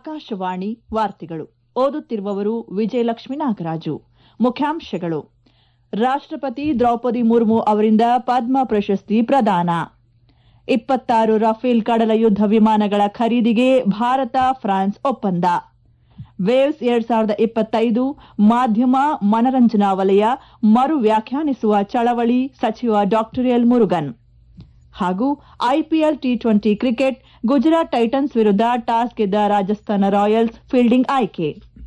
ಆಕಾಶವಾಣಿ ವಾರ್ತೆಗಳು ಓದುತ್ತಿರುವವರು ವಿಜಯಲಕ್ಷ್ಮಿ ನಾಗರಾಜು ಮುಖ್ಯಾಂಶಗಳು ರಾಷ್ಟಪತಿ ದ್ರೌಪದಿ ಮುರ್ಮು ಅವರಿಂದ ಪದ್ಮ ಪ್ರಶಸ್ತಿ ಪ್ರದಾನ ಇಪ್ಪತ್ತಾರು ರಫೇಲ್ ಕಡಲ ಯುದ್ದ ವಿಮಾನಗಳ ಖರೀದಿಗೆ ಭಾರತ ಫ್ರಾನ್ಸ್ ಒಪ್ಪಂದ ವೇವ್ಸ್ ಎರಡ್ ಸಾವಿರದ ಇಪ್ಪತ್ತೈದು ಮಾಧ್ಯಮ ಮನರಂಜನಾ ವಲಯ ಮರು ವ್ಯಾಖ್ಯಾನಿಸುವ ಚಳವಳಿ ಸಚಿವ ಡಾ ಎಲ್ ಮುರುಗನ್ ಹಾಗೂ IPL T twenty cricket Gujarat Titans ವಿರುದ್ದ ಟಾಸ್ ಗೆದ್ದ ರಾಜಸ್ಥಾನ ರಾಯಲ್ಸ್ ಫೀಲ್ಡಿಂಗ್ ಆಯ್ಕೆ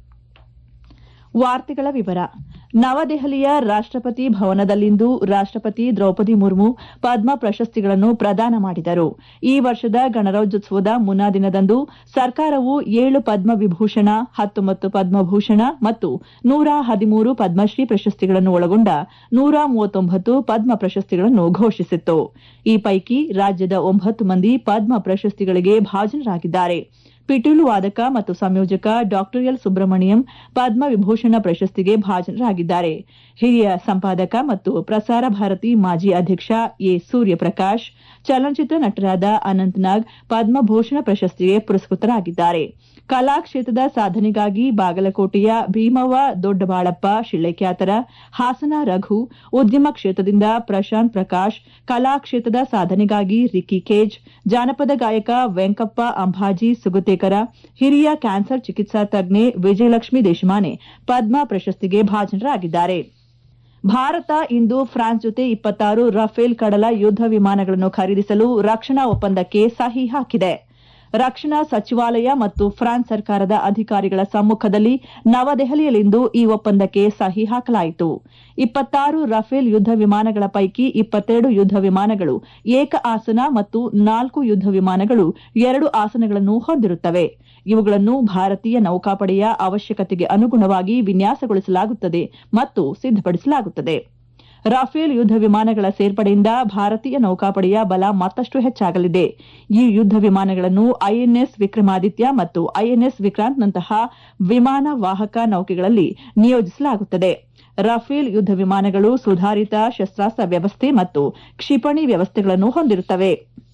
ವಾರ್ತೆಗಳ ವಿವರ ನವದೆಹಲಿಯ ರಾಷ್ಟಪತಿ ಭವನದಲ್ಲಿಂದು ರಾಷ್ಟಪತಿ ದ್ರೌಪದಿ ಮುರ್ಮು ಪದ್ಮ ಪ್ರಶಸ್ತಿಗಳನ್ನು ಪ್ರದಾನ ಮಾಡಿದರು ಈ ವರ್ಷದ ಗಣರಾಜ್ಯೋತ್ಸವದ ಮುನ್ನಾ ದಿನದಂದು ಸರ್ಕಾರವು ಏಳು ಪದ್ಮ ವಿಭೂಷಣ ಹತ್ತೊಂಬತ್ತು ಪದ್ಮಭೂಷಣ ಮತ್ತು ನೂರ ಹದಿಮೂರು ಪದ್ಮಶ್ರೀ ಪ್ರಶಸ್ತಿಗಳನ್ನು ಒಳಗೊಂಡ ನೂರ ಮೂವತ್ತೊಂಬತ್ತು ಪದ್ಮ ಪ್ರಶಸ್ತಿಗಳನ್ನು ಘೋಷಿಸಿತ್ತು ಈ ಪೈಕಿ ರಾಜ್ಯದ ಒಂಬತ್ತು ಮಂದಿ ಪದ್ಮ ಪ್ರಶಸ್ತಿಗಳಿಗೆ ಭಾಜನರಾಗಿದ್ದಾರೆ ಪಿಟೀಲು ವಾದಕ ಮತ್ತು ಸಂಯೋಜಕ ಡಾ ಎಲ್ ಸುಬ್ರಹ್ಮಣಿಯಂ ಪದ್ಮ ವಿಭೂಷಣ ಪ್ರಶಸ್ತಿಗೆ ಭಾಜನರಾಗಿದ್ದಾರೆ ಹಿರಿಯ ಸಂಪಾದಕ ಮತ್ತು ಪ್ರಸಾರ ಭಾರತಿ ಮಾಜಿ ಅಧ್ಯಕ್ಷ ಎ ಸೂರ್ಯಪ್ರಕಾಶ್ ಚಲನಚಿತ್ರ ನಟರಾದ ಅನಂತ್ನಾಗ್ ಪದ್ಮಭೂಷಣ ಪ್ರಶಸ್ತಿಗೆ ಪುರಸ್ಕೃತರಾಗಿದ್ದಾರೆ ಕಲಾ ಕ್ಷೇತ್ರದ ಸಾಧನೆಗಾಗಿ ಬಾಗಲಕೋಟೆಯ ಭೀಮವ್ವ ದೊಡ್ಡಬಾಳಪ್ಪ ಶಿಳ್ಳೆಕ್ಯಾತರ ಹಾಸನ ರಘು ಉದ್ಯಮ ಕ್ಷೇತ್ರದಿಂದ ಪ್ರಶಾಂತ್ ಪ್ರಕಾಶ್ ಕಲಾ ಕ್ಷೇತ್ರದ ಸಾಧನೆಗಾಗಿ ರಿಕ್ಕಿ ಕೇಜ್ ಜಾನಪದ ಗಾಯಕ ವೆಂಕಪ್ಪ ಅಂಬಾಜಿ ಸುಗತೇಕರ ಹಿರಿಯ ಕ್ಯಾನ್ಸರ್ ಚಿಕಿತ್ಸಾ ತಜ್ಞೆ ವಿಜಯಲಕ್ಷ್ಮಿ ದೇಶಮಾನೆ ಪದ್ಮ ಪ್ರಶಸ್ತಿಗೆ ಭಾಜನರಾಗಿದ್ದಾರೆ ಭಾರತ ಇಂದು ಫ್ರಾನ್ಸ್ ಜೊತೆ ಇಪ್ಪತ್ತಾರು ರಫೇಲ್ ಕಡಲ ಯುದ್ದ ವಿಮಾನಗಳನ್ನು ಖರೀದಿಸಲು ರಕ್ಷಣಾ ಒಪ್ಪಂದಕ್ಕೆ ಸಹಿ ಹಾಕಿದೆ ರಕ್ಷಣಾ ಸಚಿವಾಲಯ ಮತ್ತು ಫ್ರಾನ್ಸ್ ಸರ್ಕಾರದ ಅಧಿಕಾರಿಗಳ ಸಮ್ಮುಖದಲ್ಲಿ ನವದೆಹಲಿಯಲ್ಲಿಂದು ಈ ಒಪ್ಪಂದಕ್ಕೆ ಸಹಿ ಹಾಕಲಾಯಿತು ಇಪ್ಪತ್ತಾರು ರಫೇಲ್ ಯುದ್ದ ವಿಮಾನಗಳ ಪೈಕಿ ಇಪ್ಪತ್ತೆರಡು ಯುದ್ದ ವಿಮಾನಗಳು ಏಕ ಆಸನ ಮತ್ತು ನಾಲ್ಕು ಯುದ್ದ ವಿಮಾನಗಳು ಎರಡು ಆಸನಗಳನ್ನು ಹೊಂದಿರುತ್ತವೆ ಇವುಗಳನ್ನು ಭಾರತೀಯ ನೌಕಾಪಡೆಯ ಅವಶ್ಯಕತೆಗೆ ಅನುಗುಣವಾಗಿ ವಿನ್ಯಾಸಗೊಳಿಸಲಾಗುತ್ತದೆ ಮತ್ತು ಸಿದ್ದಪಡಿಸಲಾಗುತ್ತದೆ ರಾಫೇಲ್ ಯುದ್ದ ವಿಮಾನಗಳ ಸೇರ್ಪಡೆಯಿಂದ ಭಾರತೀಯ ನೌಕಾಪಡೆಯ ಬಲ ಮತ್ತಷ್ಟು ಹೆಚ್ಚಾಗಲಿದೆ ಈ ಯುದ್ದ ವಿಮಾನಗಳನ್ನು ಐಎನ್ಎಸ್ ವಿಕ್ರಮಾದಿತ್ಯ ಮತ್ತು ಐಎನ್ಎಸ್ ವಿಕ್ರಾಂತ್ನಂತಹ ವಿಮಾನ ವಾಹಕ ನೌಕೆಗಳಲ್ಲಿ ನಿಯೋಜಿಸಲಾಗುತ್ತದೆ ರಫೇಲ್ ಯುದ್ದ ವಿಮಾನಗಳು ಸುಧಾರಿತ ಶಸ್ತ್ರಾಸ್ತ್ರ ವ್ಯವಸ್ಥೆ ಮತ್ತು ಕ್ಷಿಪಣಿ ವ್ಯವಸ್ಥೆಗಳನ್ನು ಹೊಂದಿರುತ್ತವೆ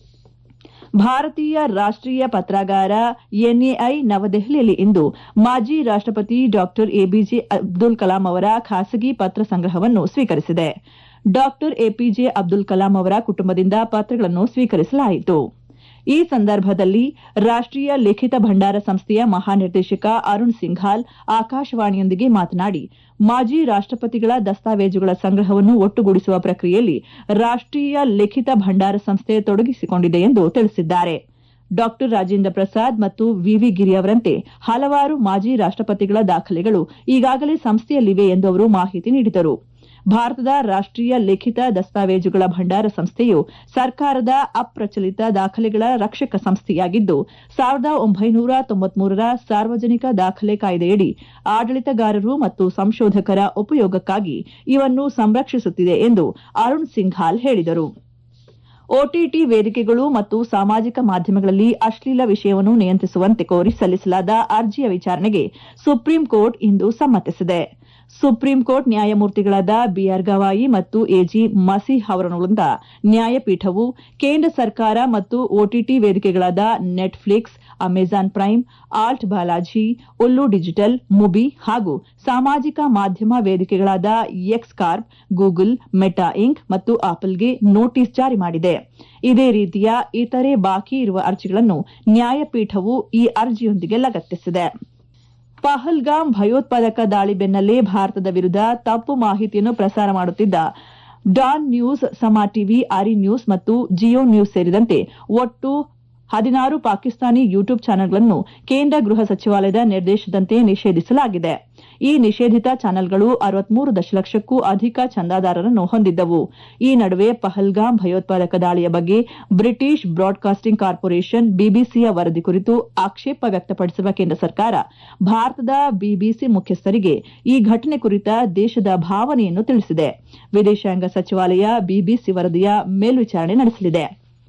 ಭಾರತೀಯ ರಾಷ್ಟೀಯ ಪತ್ರಾಗಾರ ಎನ್ಎಐ ನವದೆಹಲಿಯಲ್ಲಿ ಇಂದು ಮಾಜಿ ರಾಷ್ಟಪತಿ ಡಾ ಎಬಿಜೆ ಅಬ್ದುಲ್ ಕಲಾಂ ಅವರ ಖಾಸಗಿ ಪತ್ರ ಸಂಗ್ರಹವನ್ನು ಸ್ವೀಕರಿಸಿದೆ ಡಾ ಎಪಿಜೆ ಅಬ್ದುಲ್ ಕಲಾಂ ಅವರ ಕುಟುಂಬದಿಂದ ಪತ್ರಗಳನ್ನು ಸ್ವೀಕರಿಸಲಾಯಿತು ಈ ಸಂದರ್ಭದಲ್ಲಿ ರಾಷ್ಟೀಯ ಲಿಖಿತ ಭಂಡಾರ ಸಂಸ್ಥೆಯ ಮಹಾನಿರ್ದೇಶಕ ಅರುಣ್ ಸಿಂಘಾಲ್ ಆಕಾಶವಾಣಿಯೊಂದಿಗೆ ಮಾತನಾಡಿ ಮಾಜಿ ರಾಷ್ಟಪತಿಗಳ ದಸ್ತಾವೇಜುಗಳ ಸಂಗ್ರಹವನ್ನು ಒಟ್ಟುಗೂಡಿಸುವ ಪ್ರಕ್ರಿಯೆಯಲ್ಲಿ ರಾಷ್ಟೀಯ ಲಿಖಿತ ಭಂಡಾರ ಸಂಸ್ಥೆ ತೊಡಗಿಸಿಕೊಂಡಿದೆ ಎಂದು ತಿಳಿಸಿದ್ದಾರೆ ಡಾ ರಾಜೇಂದ್ರ ಪ್ರಸಾದ್ ಮತ್ತು ವಿವಿ ಗಿರಿ ಅವರಂತೆ ಹಲವಾರು ಮಾಜಿ ರಾಷ್ಟಪತಿಗಳ ದಾಖಲೆಗಳು ಈಗಾಗಲೇ ಸಂಸ್ಥೆಯಲ್ಲಿವೆ ಎಂದು ಅವರು ಮಾಹಿತಿ ನೀಡಿದರು ಭಾರತದ ರಾಷ್ಟೀಯ ಲಿಖಿತ ದಸ್ತಾವೇಜುಗಳ ಭಂಡಾರ ಸಂಸ್ಥೆಯು ಸರ್ಕಾರದ ಅಪ್ರಚಲಿತ ದಾಖಲೆಗಳ ರಕ್ಷಕ ಸಂಸ್ಥೆಯಾಗಿದ್ದು ಸಾವಿರದ ಒಂಬೈನೂರ ತೊಂಬತ್ಮೂರರ ಸಾರ್ವಜನಿಕ ದಾಖಲೆ ಕಾಯ್ದೆಯಡಿ ಆಡಳಿತಗಾರರು ಮತ್ತು ಸಂಶೋಧಕರ ಉಪಯೋಗಕ್ಕಾಗಿ ಇವನ್ನು ಸಂರಕ್ಷಿಸುತ್ತಿದೆ ಎಂದು ಅರುಣ್ ಸಿಂಘಾಲ್ ಹೇಳಿದರು ಒಟಿಟಿ ವೇದಿಕೆಗಳು ಮತ್ತು ಸಾಮಾಜಿಕ ಮಾಧ್ಯಮಗಳಲ್ಲಿ ಅಶ್ಲೀಲ ವಿಷಯವನ್ನು ನಿಯಂತ್ರಿಸುವಂತೆ ಕೋರಿ ಸಲ್ಲಿಸಲಾದ ಅರ್ಜಿಯ ವಿಚಾರಣೆಗೆ ಸುಪ್ರೀಂ ಕೋರ್ಟ್ ಇಂದು ಸಮ್ಮತಿಸಿದೆ ಸುಪ್ರೀಂ ಕೋರ್ಟ್ ನ್ಯಾಯಮೂರ್ತಿಗಳಾದ ಬಿಆರ್ ಗವಾಯಿ ಮತ್ತು ಎಜಿ ಮಸೀಹ್ ಅವರನ್ನೊಳಗೊಂಡ ನ್ಯಾಯಪೀಠವು ಕೇಂದ್ರ ಸರ್ಕಾರ ಮತ್ತು ಒಟಿಟಿ ವೇದಿಕೆಗಳಾದ Netflix Amazon Prime Alt Balaji Ullu digital Mubi ಹಾಗೂ ಸಾಮಾಜಿಕ ಮಾಧ್ಯಮ ವೇದಿಕೆಗಳಾದ X Corp Google Meta Inc ಮತ್ತು ಆಪಲ್ಗೆ ನೋಟಿಸ್ ಜಾರಿ ಮಾಡಿದೆ ಇದೇ ರೀತಿಯ ಇತರೆ ಬಾಕಿ ಇರುವ ಅರ್ಜಿಗಳನ್ನು ನ್ಯಾಯಪೀಠವು ಈ ಅರ್ಜಿಯೊಂದಿಗೆ ಲಗತ್ತಿಸಿದೆ ಪಹಲ್ಗಾಮ್ ಭಯೋತ್ಪಾದಕ ದಾಳಿ ಬೆನ್ನಲ್ಲೇ ಭಾರತದ ವಿರುದ್ದ ತಪ್ಪು ಮಾಹಿತಿಯನ್ನು ಪ್ರಸಾರ ಮಾಡುತ್ತಿದ್ದ Dawn news Samaa TV ARY news ಮತ್ತು ಜಿಯೋ ನ್ಯೂಸ್ ಸೇರಿದಂತೆ ಒಟ್ಟು ಹದಿನಾರು ಪಾಕಿಸ್ತಾನಿ ಯೂಟ್ಯೂಬ್ ಚಾನೆಲ್ಗಳನ್ನು ಕೇಂದ್ರ ಗೃಹ ಸಚಿವಾಲಯದ ನಿರ್ದೇಶನದಂತೆ ನಿಷೇಧಿಸಲಾಗಿದೆ ಈ ನಿಷೇಧಿತ ಚಾನೆಲ್ಗಳು ಅರವತ್ಮೂರು ದಶಲಕ್ಷಕ್ಕೂ ಅಧಿಕ ಚಂದಾದಾರರನ್ನು ಹೊಂದಿದ್ದವು ಈ ನಡುವೆ ಪಹಲ್ಗಾಮ್ ಭಯೋತ್ಪಾದಕ ದಾಳಿಯ ಬಗ್ಗೆ ಬ್ರಿಟಿಷ್ ಬ್ರಾಡ್ಕಾಸ್ಟಿಂಗ್ ಕಾರ್ಪೊರೇಷನ್ ಬಿಬಿಸಿಯ ವರದಿ ಕುರಿತು ಆಕ್ಷೇಪ ವ್ಯಕ್ತಪಡಿಸಿರುವ ಕೇಂದ್ರ ಸರ್ಕಾರ ಭಾರತದ ಬಿಬಿಸಿ ಮುಖ್ಯಸ್ಥರಿಗೆ ಈ ಘಟನೆ ಕುರಿತ ದೇಶದ ಭಾವನೆಯನ್ನು ತಿಳಿಸಿದೆ ವಿದೇಶಾಂಗ ಸಚಿವಾಲಯ ಬಿಬಿಸಿ ವರದಿಯ ಮೇಲ್ವಿಚಾರಣೆ ನಡೆಸಲಿದೆ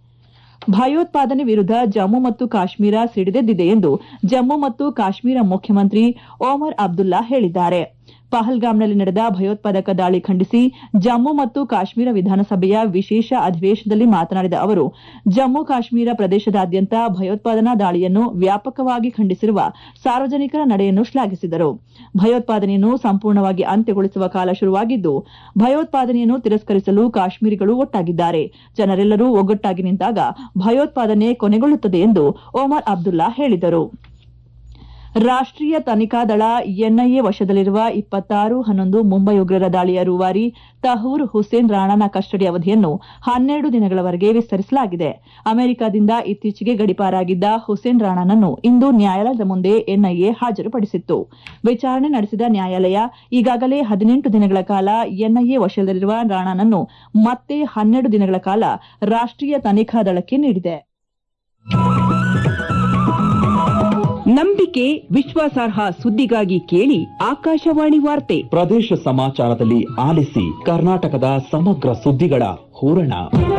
ಭಯೋತ್ಪಾದನೆ ವಿರುದ್ದ ಜಮ್ಮು ಮತ್ತು ಕಾಶ್ಮೀರ ಸಿಡಿದೆದ್ದಿದೆ ಎಂದು ಜಮ್ಮು ಮತ್ತು ಕಾಶ್ಮೀರ ಮುಖ್ಯಮಂತ್ರಿ ಒಮರ್ ಅಬ್ದುಲ್ಲಾ ಹೇಳಿದ್ದಾರೆ ಪಹಲ್ಗಾಮ್ನಲ್ಲಿ ನಡೆದ ಭಯೋತ್ಪಾದಕ ದಾಳಿ ಖಂಡಿಸಿ ಜಮ್ಮು ಮತ್ತು ಕಾಶ್ಮೀರ ವಿಧಾನಸಭೆಯ ವಿಶೇಷ ಅಧಿವೇಶನದಲ್ಲಿ ಮಾತನಾಡಿದ ಅವರು ಜಮ್ಮು ಕಾಶ್ಮೀರ ಪ್ರದೇಶದಾದ್ಯಂತ ಭಯೋತ್ಪಾದನಾ ದಾಳಿಯನ್ನು ವ್ಯಾಪಕವಾಗಿ ಖಂಡಿಸಿರುವ ಸಾರ್ವಜನಿಕರ ನಡೆಯನ್ನು ಶ್ಲಾಘಿಸಿದರು ಭಯೋತ್ಪಾದನೆಯನ್ನು ಸಂಪೂರ್ಣವಾಗಿ ಅಂತ್ಯಗೊಳಿಸುವ ಕಾಲ ಶುರುವಾಗಿದ್ದು ಭಯೋತ್ಪಾದನೆಯನ್ನು ತಿರಸ್ಕರಿಸಲು ಕಾಶ್ಮೀರಿಗಳು ಒಟ್ಟಾಗಿದ್ದಾರೆ ಜನರೆಲ್ಲರೂ ಒಗ್ಗಟ್ಟಾಗಿ ನಿಂತಾಗ ಭಯೋತ್ಪಾದನೆ ಕೊನೆಗೊಳ್ಳುತ್ತದೆ ಎಂದು ಒಮರ್ ಅಬ್ದುಲ್ಲಾ ಹೇಳಿದರು ರಾಷ್ಟೀಯ ತನಿಖಾ ದಳ ಎನ್ಐಎ ವಶದಲ್ಲಿರುವ ಇಪ್ಪತ್ತಾರು ಹನ್ನೊಂದು ಮುಂಬೈ ಉಗ್ರರ ದಾಳಿಯ ರೂವಾರಿ ತಹೂರ್ ಹುಸೇನ್ ರಾಣಾನ ಕಸ್ಟಡಿ ಅವಧಿಯನ್ನು ಹನ್ನೆರಡು ದಿನಗಳವರೆಗೆ ವಿಸ್ತರಿಸಲಾಗಿದೆ ಅಮೆರಿಕದಿಂದ ಇತ್ತೀಚೆಗೆ ಗಡಿಪಾರಾಗಿದ್ದ ಹುಸೇನ್ ರಾಣಾನನ್ನು ಇಂದು ನ್ಯಾಯಾಲಯದ ಮುಂದೆ ಎನ್ಐಎ ಹಾಜರುಪಡಿಸಿತ್ತು ವಿಚಾರಣೆ ನಡೆಸಿದ ನ್ಯಾಯಾಲಯ ಈಗಾಗಲೇ ಹದಿನೆಂಟು ದಿನಗಳ ಕಾಲ ಎನ್ಐಎ ವಶದಲ್ಲಿರುವ ರಾಣಾನನ್ನು ಮತ್ತೆ ಹನ್ನೆರಡು ದಿನಗಳ ಕಾಲ ರಾಷ್ಟೀಯ ತನಿಖಾ ದಳಕ್ಕೆ ನೀಡಿದೆ ನಂಬಿಕೆ ವಿಶ್ವಾಸಾರ್ಹ ಸುದ್ದಿಗಾಗಿ ಕೇಳಿ ಆಕಾಶವಾಣಿ ವಾರ್ತೆ ಪ್ರದೇಶ ಸಮಾಚಾರದಲ್ಲಿ ಆಲಿಸಿ ಕರ್ನಾಟಕದ ಸಮಗ್ರ ಸುದ್ದಿಗಳ ಹೂರಣ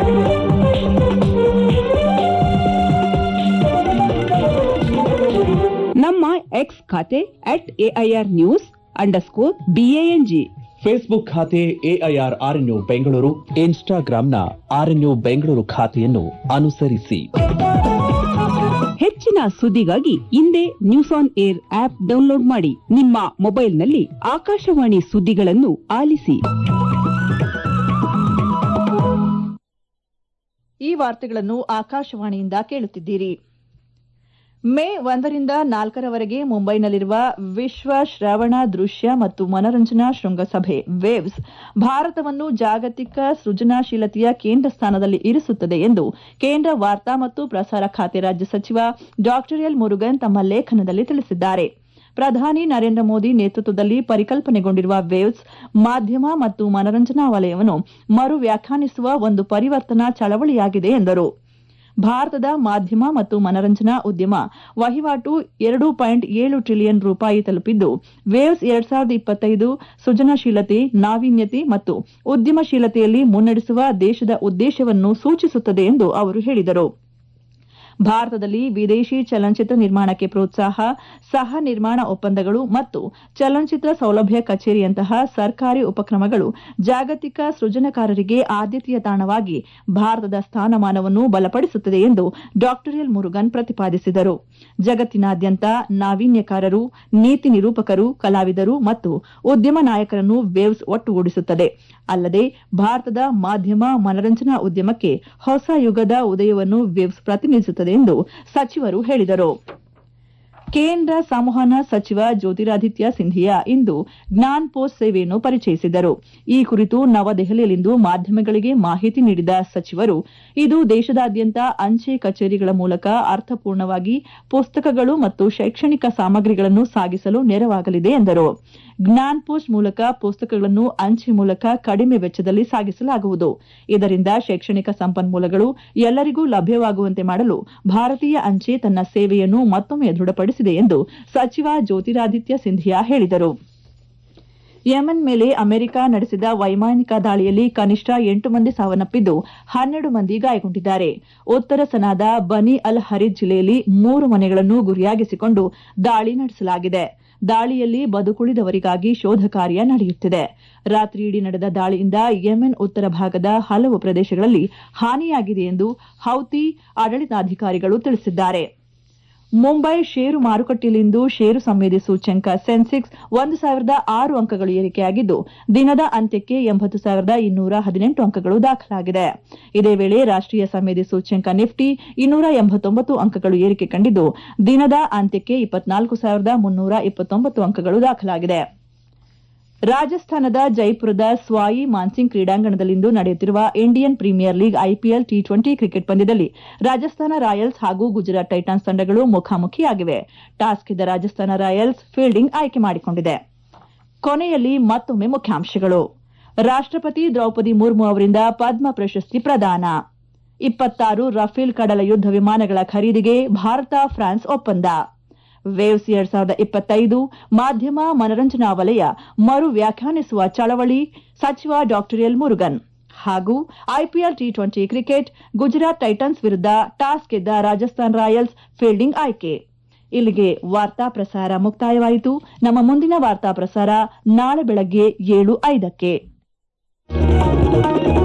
ನಮ್ಮ ಎಕ್ಸ್ ಖಾತೆ at AIR news underscore BANG Facebook ಖಾತೆ ಎಐಆರ್ ಆರ್ಎನ್ಯು ಬೆಂಗಳೂರು ಇನ್ಸ್ಟಾಗ್ರಾಂನ ಆರ್ಎನ್ಯು ಬೆಂಗಳೂರು ಖಾತೆಯನ್ನು ಅನುಸರಿಸಿ ಹೆಚ್ಚಿನ ಸುದ್ದಿಗಾಗಿ ಹಿಂದೆ news on air app download ಮಾಡಿ ನಿಮ್ಮ ಮೊಬೈಲ್ನಲ್ಲಿ ಆಕಾಶವಾಣಿ ಸುದ್ದಿಗಳನ್ನು ಆಲಿಸಿ ಈ ವಾರ್ತೆಗಳನ್ನು ಆಕಾಶವಾಣಿಯಿಂದ ಕೇಳುತ್ತಿದ್ದೀರಿ ಮೇ ಒಂದರಿಂದ ನಾಲ್ಕರವರೆಗೆ ಮುಂಬೈನಲ್ಲಿರುವ ವಿಶ್ವ ಶ್ರವಣ ದೃಶ್ಯ ಮತ್ತು ಮನರಂಜನಾ ಶೃಂಗಸಭೆ ವೇವ್ಸ್ ಭಾರತವನ್ನು ಜಾಗತಿಕ ಸೃಜನಾಶೀಲತೆಯ ಕೇಂದ್ರ ಸ್ಥಾನದಲ್ಲಿ ಇರಿಸುತ್ತದೆ ಎಂದು ಕೇಂದ್ರ ವಾರ್ತಾ ಮತ್ತು ಪ್ರಸಾರ ಖಾತೆ ರಾಜ್ಯ ಸಚಿವ ಡಾ ಎಲ್ ಮುರುಗನ್ ತಮ್ಮ ಲೇಖನದಲ್ಲಿ ತಿಳಿಸಿದ್ದಾರೆ ಪ್ರಧಾನಿ ನರೇಂದ್ರ ಮೋದಿ ನೇತೃತ್ವದಲ್ಲಿ ಪರಿಕಲ್ಪನೆಗೊಂಡಿರುವ ವೇವ್ಸ್ ಮಾಧ್ಯಮ ಮತ್ತು ಮನರಂಜನಾ ವಲಯವನ್ನು ಮರು ವ್ಯಾಖ್ಯಾನಿಸುವ ಒಂದು ಪರಿವರ್ತನಾ ಚಳವಳಿಯಾಗಿದೆ ಎಂದರು ಭಾರತದ ಮಾಧ್ಯಮ ಮತ್ತು ಮನರಂಜನಾ ಉದ್ಯಮ ವಹಿವಾಟು ಎರಡು ಪಾಯಿಂಟ್ ಏಳು ಟ್ರಿಲಿಯನ್ ರೂಪಾಯಿ ತಲುಪಿದ್ದು ವೇವ್ಸ್ ಎರಡ್ ಸಾವಿರದ ಇಪ್ಪತ್ತೈದು ಸೃಜನಶೀಲತೆ ನಾವೀನ್ಯತೆ ಮತ್ತು ಉದ್ಯಮಶೀಲತೆಯಲ್ಲಿ ಮುನ್ನಡೆಸುವ ದೇಶದ ಉದ್ದೇಶವನ್ನು ಸೂಚಿಸುತ್ತದೆ ಎಂದು ಅವರು ಹೇಳಿದರು ಭಾರತದಲ್ಲಿ ವಿದೇಶಿ ಚಲನಚಿತ್ರ ನಿರ್ಮಾಣಕ್ಕೆ ಪ್ರೋತ್ಸಾಹ ಸಹ ನಿರ್ಮಾಣ ಒಪ್ಪಂದಗಳು ಮತ್ತು ಚಲನಚಿತ್ರ ಸೌಲಭ್ಯ ಕಚೇರಿಯಂತಹ ಸರ್ಕಾರಿ ಉಪಕ್ರಮಗಳು ಜಾಗತಿಕ ಸೃಜನಕಾರರಿಗೆ ಆದ್ಯತೆಯ ತಾಣವಾಗಿ ಭಾರತದ ಸ್ಥಾನಮಾನವನ್ನು ಬಲಪಡಿಸುತ್ತದೆ ಎಂದು ಡಾ ಎಲ್ ಮುರುಗನ್ ಪ್ರತಿಪಾದಿಸಿದರು ಜಗತ್ತಿನಾದ್ಯಂತ ನಾವೀನ್ಯಕಾರರು ನೀತಿ ನಿರೂಪಕರು ಕಲಾವಿದರು ಮತ್ತು ಉದ್ಯಮ ನಾಯಕರನ್ನು ವೇವ್ಸ್ ಒಟ್ಟುಗೂಡಿಸುತ್ತದೆ ಅಲ್ಲದೆ ಭಾರತದ ಮಾಧ್ಯಮ ಮನರಂಜನಾ ಉದ್ಯಮಕ್ಕೆ ಹೊಸ ಯುಗದ ಉದಯವನ್ನು ವೇವ್ಸ್ ಪ್ರತಿನಿಧಿಸುತ್ತದೆ ಎಂದು ಸಚಿವರು ಹೇಳಿದರು ಕೇಂದ್ರ ಸಂವಹನ ಸಚಿವ ಜ್ಯೋತಿರಾದಿತ್ಯ ಸಿಂಧಿಯಾ ಇಂದು ಜ್ಞಾನ್ ಪೋಸ್ಟ್ ಸೇವೆಯನ್ನು ಪರಿಚಯಿಸಿದರು ಈ ಕುರಿತು ನವದೆಹಲಿಯಲ್ಲಿಂದು ಮಾಧ್ಯಮಗಳಿಗೆ ಮಾಹಿತಿ ನೀಡಿದ ಸಚಿವರು ಇದು ದೇಶದಾದ್ಯಂತ ಅಂಚೆ ಕಚೇರಿಗಳ ಮೂಲಕ ಅರ್ಥಪೂರ್ಣವಾಗಿ ಪುಸ್ತಕಗಳು ಮತ್ತು ಶೈಕ್ಷಣಿಕ ಸಾಮಗ್ರಿಗಳನ್ನು ಸಾಗಿಸಲು ನೆರವಾಗಲಿದೆ ಎಂದರು ಜ್ಞಾನ್ ಪೋಸ್ಟ್ ಮೂಲಕ ಪುಸ್ತಕಗಳನ್ನು ಅಂಚೆ ಮೂಲಕ ಕಡಿಮೆ ವೆಚ್ಚದಲ್ಲಿ ಸಾಗಿಸಲಾಗುವುದು ಇದರಿಂದ ಶೈಕ್ಷಣಿಕ ಸಂಪನ್ಮೂಲಗಳು ಎಲ್ಲರಿಗೂ ಲಭ್ಯವಾಗುವಂತೆ ಮಾಡಲು ಭಾರತೀಯ ಅಂಚೆ ತನ್ನ ಸೇವೆಯನ್ನು ಮತ್ತೊಮ್ಮೆ ದೃಢಪಡಿಸಿದೆ ಎಂದು ಸಚಿವ ಜ್ಯೋತಿರಾದಿತ್ಯ ಸಿಂಧಿಯಾ ಹೇಳಿದರು ಯೆಮೆನ್ ಮೇಲೆ ಅಮೆರಿಕ ನಡೆಸಿದ ವೈಮಾನಿಕ ದಾಳಿಯಲ್ಲಿ ಕನಿಷ್ಠ ಎಂಟು ಮಂದಿ ಸಾವನ್ನಪ್ಪಿದ್ದು ಹನ್ನೆರಡು ಮಂದಿ ಗಾಯಗೊಂಡಿದ್ದಾರೆ ಉತ್ತರ ಸನಾದ ಬನಿ ಅಲ್ ಹರಿದ್ ಜಿಲ್ಲೆಯಲ್ಲಿ ಮೂರು ಮನೆಗಳನ್ನು ಗುರಿಯಾಗಿಸಿಕೊಂಡು ದಾಳಿ ನಡೆಸಲಾಗಿದೆ ದಾಳಿಯಲ್ಲಿ ಬದುಕುಳಿದವರಿಗಾಗಿ ಶೋಧ ಕಾರ್ಯ ನಡೆಯುತ್ತಿದೆ ರಾತ್ರಿಯಿಡೀ ನಡೆದ ದಾಳಿಯಿಂದ ಯೆಮೆನ್ ಉತ್ತರ ಭಾಗದ ಹಲವು ಪ್ರದೇಶಗಳಲ್ಲಿ ಹಾನಿಯಾಗಿದೆ ಎಂದು ಹೌತಿ ಆಡಳಿತಾಧಿಕಾರಿಗಳು ತಿಳಿಸಿದ್ದಾರೆ ಮುಂಬೈ ಷೇರು ಮಾರುಕಟ್ಟೆಯಲ್ಲಿಂದು ಷೇರು ಸಂವೇದಿ ಸೂಚ್ಯಂಕ ಸೆನ್ಸೆಕ್ಸ್ ಒಂದು ಸಾವಿರದ ಆರು ಅಂಕಗಳು ಏರಿಕೆಯಾಗಿದ್ದು ದಿನದ ಅಂತ್ಯಕ್ಕೆ ಎಂಬತ್ತು ಸಾವಿರದ ಇನ್ನೂರ ಹದಿನೆಂಟು ಅಂಕಗಳು ದಾಖಲಾಗಿದೆ ಇದೇ ವೇಳೆ ರಾಷ್ಟೀಯ ಸಂವೇದಿ ಸೂಚ್ಯಂಕ ನಿಫ್ಟಿ ಇನ್ನೂರ ಎಂಬತ್ತೊಂಬತ್ತು ಅಂಕಗಳು ಏರಿಕೆ ಕಂಡಿದ್ದು ದಿನದ ಅಂತ್ಯಕ್ಕೆ ಇಪ್ಪತ್ನಾಲ್ಕು ಸಾವಿರದ ಮುನ್ನೂರ ಇಪ್ಪತ್ತೊಂಬತ್ತು ಅಂಕಗಳು ದಾಖಲಾಗಿದೆ ರಾಜಸ್ಥಾನದ ಜೈಪುರದ ಸ್ವಾಯಿ ಮಾನ್ಸಿಂಗ್ ಕ್ರೀಡಾಂಗಣದಲ್ಲಿಂದು ನಡೆಯುತ್ತಿರುವ Indian Premier League IPL T twenty cricket ಪಂದ್ಯದಲ್ಲಿ ರಾಜಸ್ಥಾನ ರಾಯಲ್ಸ್ ಹಾಗೂ ಗುಜರಾತ್ ಟೈಟಾನ್ಸ್ ತಂಡಗಳು ಮುಖಾಮುಖಿಯಾಗಿವೆ ಟಾಸ್ ಗೆದ್ದ ರಾಜಸ್ಥಾನ ರಾಯಲ್ಸ್ ಫೀಲ್ಡಿಂಗ್ ಆಯ್ಕೆ ಮಾಡಿಕೊಂಡಿದೆ ಕೊನೆಯಲ್ಲಿ ಮತ್ತೊಮ್ಮೆ ಮುಖ್ಯಾಂಶಗಳು ರಾಷ್ಟಪತಿ ದ್ರೌಪದಿ ಮುರ್ಮು ಅವರಿಂದ ಪದ್ಮ ಪ್ರಶಸ್ತಿ ಪ್ರದಾನ ಇಪ್ಪತ್ತಾರು ರಫೇಲ್ ಕಡಲ ಯುದ್ಧ ವಿಮಾನಗಳ ಖರೀದಿಗೆ ಭಾರತ ಫ್ರಾನ್ಸ್ ಒಪ್ಪಂದ ವೇವ್ಸ್ ಎರಡ್ ಸಾವಿರದ ಇಪ್ಪತ್ತೈದು ಮಾಧ್ಯಮ ಮನರಂಜನಾ ವಲಯ ಮರು ವ್ಯಾಖ್ಯಾನಿಸುವ ಚಳವಳಿ ಸಚಿವ ಡಾ ಎಲ್ ಮುರುಗನ್ ಹಾಗೂ IPL T twenty cricket Gujarat Titans ವಿರುದ್ಧ ಟಾಸ್ ಗೆದ್ದ ರಾಜಸ್ಥಾನ್ ರಾಯಲ್ಸ್ ಫೀಲ್ಡಿಂಗ್ ಆಯ್ಕೆ ಇಲ್ಲಿಗೆ ವಾರ್ತಾ ಪ್ರಸಾರ ಮುಕ್ತಾಯವಾಯಿತು ನಮ್ಮ ಮುಂದಿನ ವಾರ್ತಾ ಪ್ರಸಾರ ನಾಳೆ ಬೆಳಗ್ಗೆ ಏಳು ಐದಕ್ಕೆ